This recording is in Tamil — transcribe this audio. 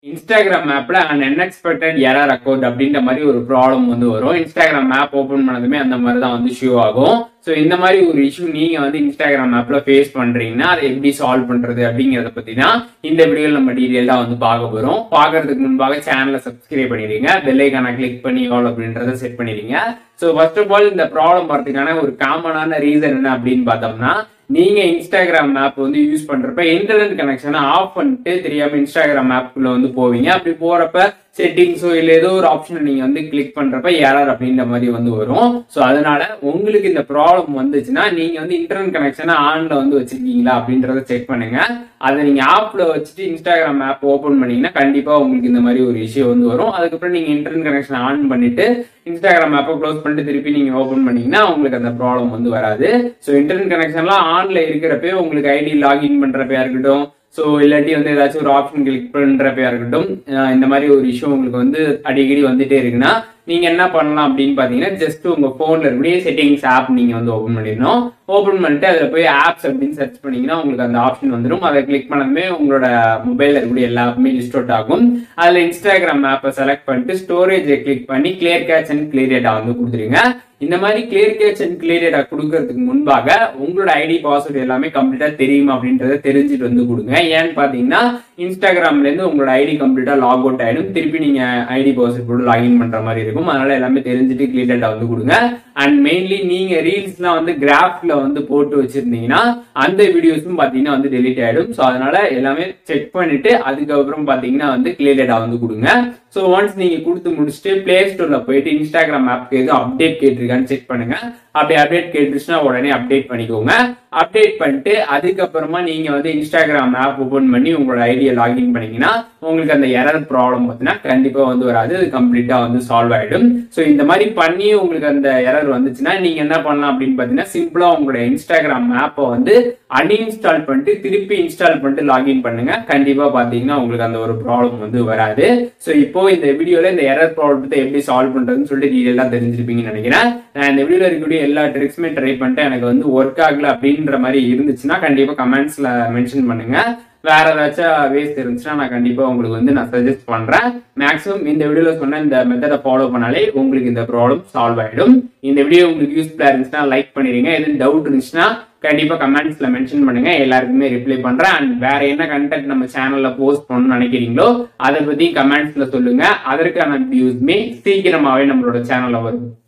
இன்ஸ்டாகிராம் ஆப்ல அன் அன்எக்ஸ்பெக்டட் எரர் அக்கௌண்ட் அப்படின்ற மாதிரி ஒரு ப்ராப்ளம் வந்து வரும் இன்ஸ்டாகிராம் ஆப் ஓபன் பண்ணதுமே அந்த மாதிரி தான் வந்து ஷூ ஆகும் ஸோ இந்த மாதிரி ஒரு இஷ்யூ நீங்க வந்து இன்ஸ்டாகிராம் ஆப்ல ஃபேஸ் பண்றீங்கன்னா அதை எப்படி சால்வ் பண்றது அப்படிங்கறத பத்தி தான் இந்த வீடியோல நம்ம டீடைல்டா வந்து பார்க்க போறோம் பார்க்கறதுக்கு முன்பாக சேனலை சப்ஸ்கிரைப் பண்ணிடுங்க பெல் ஐக்கான கிளிக் பண்ணி ஆல் அப்படின்றத செட் பண்ணிடுங்க ஸோ ஃபர்ஸ்ட் ஆஃப் ஆல் இந்த ப்ராப்ளம் வரதுக்கான ஒரு காமனான ரீசன் என்ன அப்படின்னு பார்த்தோம்னா நீங்க இன்ஸ்டாகிராம் ஆப் வந்து யூஸ் பண்றப்ப இன்டர்நெட் கனெக்ஷனை ஆஃப் பண்ணிட்டு தெரியாம இன்ஸ்டாகிராம் ஆப்குள்ள வந்து போவீங்க அப்படி போறப்ப செட்டிங்ஸோ இல்ல ஏதோ ஒரு ஆப்ஷனை நீங்க வந்து கிளிக் பண்றப்ப எரர் அப்படின்ற மாதிரி வந்து வரும் ஸோ அதனால உங்களுக்கு இந்த ப்ராப்ளம் வந்துச்சுன்னா நீங்க வந்து இன்டர்நெட் கனெக்ஷனை ஆன்ல வந்து வச்சிருக்கீங்களா அப்படின்றத செக் பண்ணுங்க அதை நீங்க ஆப்ல வச்சுட்டு இன்ஸ்டாகிராம் ஆப் ஓபன் பண்ணீங்கன்னா கண்டிப்பா உங்களுக்கு இந்த மாதிரி ஒரு இஷ்யூ வந்து வரும் அதுக்கப்புறம் நீங்க இன்டர்நெட் கனெக்ஷன் ஆன் பண்ணிட்டு இன்ஸ்டாகிராம் ஆப்பை க்ளோஸ் பண்ணிட்டு திருப்பி நீங்க ஓபன் பண்ணீங்கன்னா உங்களுக்கு அந்த ப்ராப்ளம் வந்து வராது ஸோ இன்டர்நெட் கனெக்ஷன்லாம் ஆன்ல இருக்கிறப்பே உங்களுக்கு ஐடி லாகின் பண்றப்பயா இருக்கட்டும் ஸோ இல்லாட்டி வந்து ஏதாச்சும் ஒரு ஆப்ஷன் கிளிக் பண்றப்பயா இருக்கட்டும் அஹ் இந்த மாதிரி ஒரு இஷ்யூ உங்களுக்கு வந்து அடிக்கடி வந்துட்டே இருக்குன்னா நீங்க என்ன பண்ணலாம் அப்படின்னு பாத்தீங்கன்னா ஜஸ்ட் உங்க போன்ல இருக்கக்கூடிய செட்டிங்ஸ் ஆப் நீங்க வந்து ஓபன் பண்ணிடணும் ஓபன் பண்ணிட்டு அதுல போய் ஆப்ஸ் அப்படின்னு சர்ச் பண்ணீங்கன்னா உங்களுக்கு அந்த ஆப்ஷன் வந்துடும் அதை கிளிக் பண்ணதுமே உங்களோட மொபைல்ல இருக்கக்கூடிய எல்லா ஆப்புமே லிஸ்ட் அவுட் ஆகும் அதுல இன்ஸ்டாகிராம் ஆப்பை செலக்ட் பண்ணிட்டு ஸ்டோரேஜை கிளிக் பண்ணி clear cache and clear data வந்து கொடுத்துருங்க இந்த மாதிரி clear cache and clear data கொடுக்கறதுக்கு முன்பாக உங்களோட ஐடி பாஸ்வேர்டு எல்லாமே கம்ப்ளீட்டா தெரியுமா அப்படின்றத தெரிஞ்சுட்டு வந்து கொடுங்க ஏன்னு பாத்தீங்கன்னா இன்ஸ்டாகிராம்ல இருந்து உங்களோட ஐடி கம்ப்ளீட்டா லாக் அவுட் ஆயிடும் திருப்பி நீங்க ஐடி பாஸ்வேர்ட் போட்டு லாகின் பண்ற மாதிரி இருக்கும் அதனால எல்லாமே தெரிஞ்சுட்டு கிளியர் டேட்டா வந்து கொடுங்க அண்ட் மெயின்லி நீங்க ரீல்ஸ்லாம் வந்து கிராஃப்ல வந்து போட்டு வச்சிருந்தீங்கன்னா அந்த வீடியோஸும் பாத்தீங்கன்னா வந்து டெலிட் ஆயிடும் ஸோ அதனால எல்லாமே செக் பண்ணிட்டு அதுக்கப்புறம் பாத்தீங்கன்னா வந்து கிளியர் டேட்டா வந்து கொடுங்க ஸோ ஒன்ஸ் நீங்க கொடுத்து முடிச்சுட்டு பிளே ஸ்டோர்ல போயிட்டு இன்ஸ்டாகிராம் ஆப்க்கு எதுவும் அப்டேட் கேட்டிருக்கான்னு செக் பண்ணுங்க அப்படி அப்டேட் கேட்டுச்சுன்னா உடனே அப்டேட் பண்ணிக்கோங்க அப்டேட் பண்ணிட்டு அதுக்கப்புறமா நீங்க வந்து இன்ஸ்டாகிராம் ஆப் ஓபன் பண்ணி உங்களோட ஐடியை லாகின் பண்ணீங்கன்னா உங்களுக்கு அந்த எரர் ப்ராப்ளம் பார்த்தீங்கன்னா கண்டிப்பா வந்து வராது அது கம்ப்ளீட்டா வந்து சால்வ் ஆயிடும் ஸோ இந்த மாதிரி பண்ணி உங்களுக்கு அந்த எரர் வந்துச்சுன்னா நீங்க என்ன பண்ணலாம் அப்படின்னு பாத்தீங்கன்னா சிம்பிளா உங்களோட இன்ஸ்டாகிராம் ஆப்பை வந்து அன்இன்ஸ்டால் பண்ணிட்டு திருப்பி இன்ஸ்டால் பண்ணிட்டு லாகின் பண்ணுங்க கண்டிப்பா பாத்தீங்கன்னா உங்களுக்கு அந்த ஒரு ப்ராப்ளம் வந்து வராது ஸோ இப்போ இந்த வீடியோல இந்த எரர் ப்ராப்ளத்தை எப்படி சால்வ் பண்றதுன்னு சொல்லிட்டு டீடைலா தெரிஞ்சிருப்பீங்கன்னு நினைக்கிறேன் நான் இந்த வீடியோல இருக்கக்கூடிய எல்லா ட்ரிக்ஸுமே ட்ரை பண்ணிட்டு எனக்கு வந்து ஒர்க் ஆகல அப்படின்ற மாதிரி இருந்துச்சுன்னா கண்டிப்பா கமெண்ட்ஸ்ல மென்ஷன் பண்ணுங்க வேற ஏதாச்சும் வேஸ்ட் இருந்துச்சுன்னா நான் கண்டிப்பா உங்களுக்கு வந்து நான் சஜஸ்ட் பண்றேன் மேக்ஸிமம் இந்த வீடியோல சொன்ன இந்த மெத்தடை ஃபாலோ பண்ணாலே உங்களுக்கு இந்த ப்ராப்ளம் சால்வ் ஆயிடும் இந்த வீடியோ உங்களுக்கு யூஸ்ஃபுல்லா இருந்துச்சுன்னா லைக் பண்ணிருங்க எதுவும் டவுட் இருந்துச்சுன்னா கண்டிப்பா கமெண்ட்ஸ்ல மென்ஷன் பண்ணுங்க எல்லாருக்குமே ரிப்ளை பண்றேன் அண்ட் வேற என்ன கண்டென்ட் நம்ம சேனல்ல போஸ்ட் பண்ணணும்னு நினைக்கிறீங்களோ அதை பத்தி கமெண்ட்ஸ்ல சொல்லுங்க அதற்கான வியூஸ்மே சீக்கிரமாவே நம்மளோட சேனல்ல வரும்